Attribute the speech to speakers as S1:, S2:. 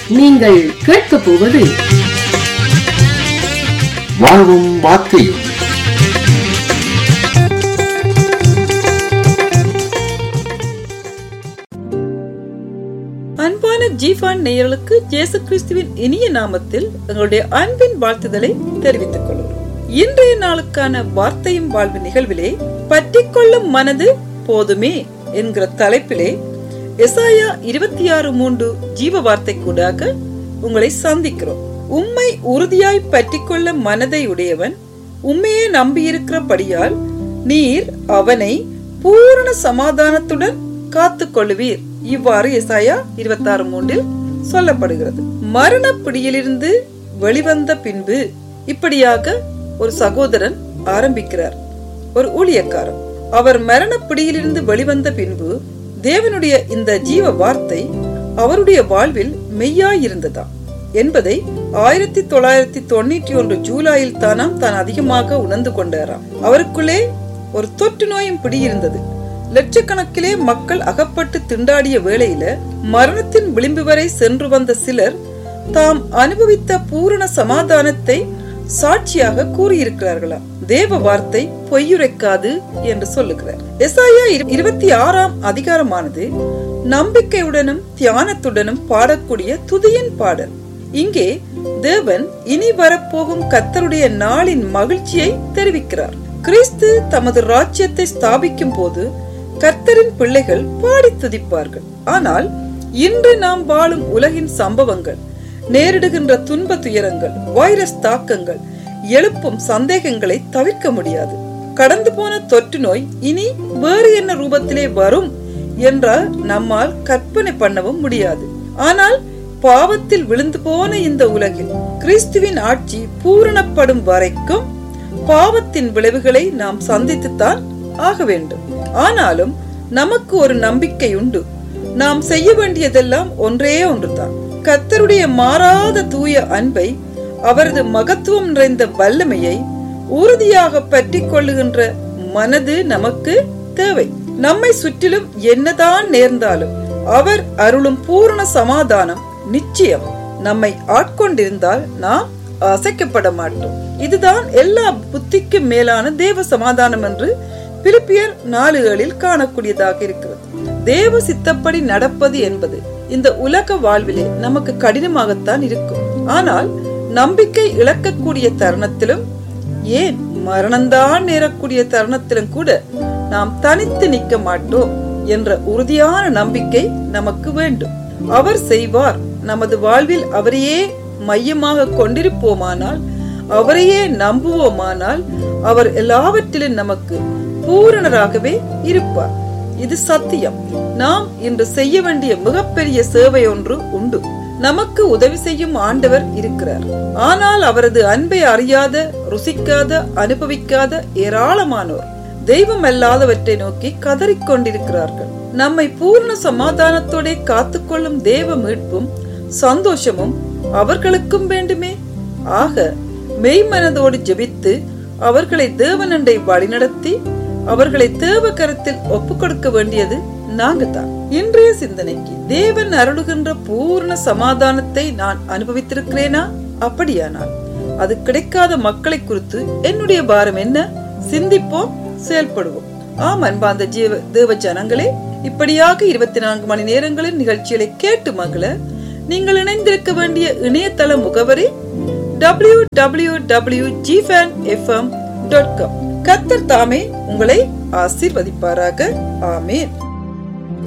S1: நீங்கள் கேட்கப் போவது
S2: வாழ்வும் வார்த்தையும்
S3: அன்பான ஜீஃபான் நேயர்களுக்கு இயேசு கிறிஸ்துவின் இனிய நாமத்தில் எங்களுடைய அன்பின் வாழ்த்துதலை தெரிவித்துக் கொள்கிறோம் இன்றைய நாளுக்கான வார்த்தையும் வாழ்வு நிகழ்விலே பற்றிக்கொள்ளும் மனது போதுமே என்கிற தலைப்பிலே எசாயா இருபத்தி ஆறு மூன்று ஜீவ வார்த்தை கூடாக உங்களை சந்திக்கிறோம் உம்மை உறுதியாய் பற்றிக்கொள்ள மனதை உடையவன் உண்மையே நம்பியிருக்கிறபடியால் நீர் அவனை பூரண சமாதானத்துடன் காத்துக் கொள்ளுவீர் இவ்வாறு எசாயா இருபத்தாறு மூன்றில் சொல்லப்படுகிறது மரண பிடியிலிருந்து வெளிவந்த பின்பு இப்படியாக ஒரு சகோதரன் ஆரம்பிக்கிறார் ஒரு ஊழியக்காரன் அவர் மரண பிடியிலிருந்து வெளிவந்த பின்பு தேவனுடைய இந்த ஜீவ வார்த்தை அவருடைய வாழ்வில் மெய்யாயிருந்ததாம் என்பதை ஆயிரத்தி தொள்ளாயிரத்தி தொண்ணூற்றி ஒன்று ஜூலையில் தானாம் தான் அதிகமாக உணர்ந்து கொண்டாராம் அவருக்குள்ளே ஒரு தொற்று நோயும் பிடியிருந்தது லட்சக்கணக்கிலே மக்கள் அகப்பட்டு திண்டாடிய வேளையில மரணத்தின் விளிம்பு வரை சென்று வந்த சிலர் தாம் அனுபவித்த பூரண சமாதானத்தை சாட்சியாக கூறியிருக்கிறார்களாம் தேவ வார்த்தை பொய்யுரைக்காது என்று சொல்லுகிறார் எசாயா இருபத்தி ஆறாம் அதிகாரமானது நம்பிக்கையுடனும் தியானத்துடனும் பாடக்கூடிய துதியின் பாடல் இங்கே தேவன் இனி வரப்போகும் கத்தருடைய நாளின் மகிழ்ச்சியை தெரிவிக்கிறார் கிறிஸ்து தமது ராஜ்யத்தை ஸ்தாபிக்கும் போது கர்த்தரின் பிள்ளைகள் பாடி துதிப்பார்கள் ஆனால் இன்று நாம் வாழும் உலகின் சம்பவங்கள் நேரிடுகின்ற துன்ப துயரங்கள் வைரஸ் தாக்கங்கள் எழுப்பும் சந்தேகங்களை தவிர்க்க முடியாது கடந்து போன தொற்று நோய் இனி வேறு என்ன ரூபத்திலே வரும் என்றால் நம்மால் கற்பனை பண்ணவும் முடியாது ஆனால் பாவத்தில் விழுந்து போன இந்த உலகில் கிறிஸ்துவின் ஆட்சி பூரணப்படும் வரைக்கும் பாவத்தின் விளைவுகளை நாம் சந்தித்துத்தான் ஆக வேண்டும் ஆனாலும் நமக்கு ஒரு நம்பிக்கை உண்டு நாம் செய்ய வேண்டியதெல்லாம் ஒன்றே ஒன்றுதான் கத்தருடைய மாறாத தூய அன்பை அவரது மகத்துவம் நிறைந்த வல்லமையை உறுதியாக பற்றி கொள்ளுகின்ற மனது நமக்கு தேவை நம்மை சுற்றிலும் என்னதான் நேர்ந்தாலும் அவர் அருளும் பூரண சமாதானம் நிச்சயம் நம்மை ஆட்கொண்டிருந்தால் நாம் அசைக்கப்பட மாட்டோம் இதுதான் எல்லா புத்திக்கும் மேலான தேவ சமாதானம் என்று பிலிப்பியர் நாளுகளில் காணக்கூடியதாக இருக்கிறது தேவ சித்தப்படி நடப்பது என்பது இந்த உலக வாழ்விலே நமக்கு கடினமாகத்தான் இருக்கும் ஆனால் நம்பிக்கை இழக்கக்கூடிய தருணத்திலும் ஏன் மரணம்தான் நேரக்கூடிய தருணத்திலும் கூட நாம் தனித்து நிற்க மாட்டோம் என்ற உறுதியான நம்பிக்கை நமக்கு வேண்டும் அவர் செய்வார் நமது வாழ்வில் அவரையே மையமாக கொண்டிருப்போமானால் அவரையே நம்புவோமானால் அவர் எல்லாவற்றிலும் நமக்கு பூரணராகவே இருப்பார் இது சத்தியம் நாம் இன்று செய்ய வேண்டிய மிகப்பெரிய சேவை ஒன்று உண்டு நமக்கு உதவி செய்யும் ஆண்டவர் இருக்கிறார் ஆனால் அவரது அன்பை அறியாத ருசிக்காத அனுபவிக்காத ஏராளமானோர் தெய்வம் அல்லாதவற்றை நோக்கி கதறிக்கொண்டிருக்கிறார்கள் நம்மை பூர்ண சமாதானத்தோட காத்துக்கொள்ளும் தேவ மீட்பும் சந்தோஷமும் அவர்களுக்கும் வேண்டுமே ஆக மெய்மனதோடு ஜெபித்து அவர்களை தேவனண்டை வழிநடத்தி அவர்களை தேவ கரத்தில் ஒப்பு கொடுக்க வேண்டியது நாங்க தான் இன்றைய சிந்தனைக்கு தேவன் அருளுகின்ற பூர்ண சமாதானத்தை நான் அனுபவித்திருக்கிறேனா அப்படியானால் அது கிடைக்காத மக்களை குறித்து என்னுடைய பாரம் என்ன சிந்திப்போம் செயல்படுவோம் ஆம் அன்பாந்த ஜீவ தேவ ஜனங்களே இப்படியாக இருபத்தி நான்கு மணி நேரங்களில் நிகழ்ச்சிகளை கேட்டு மகள நீங்கள் இணைந்திருக்க வேண்டிய இணையதள முகவரி டபிள்யூ டபிள்யூ டபிள்யூ ஜிஃபேன் எஃப்எம் டாட் காம் கத்தர் தாமே உங்களை ஆசீர்வதிப்பாராக ஆமேன்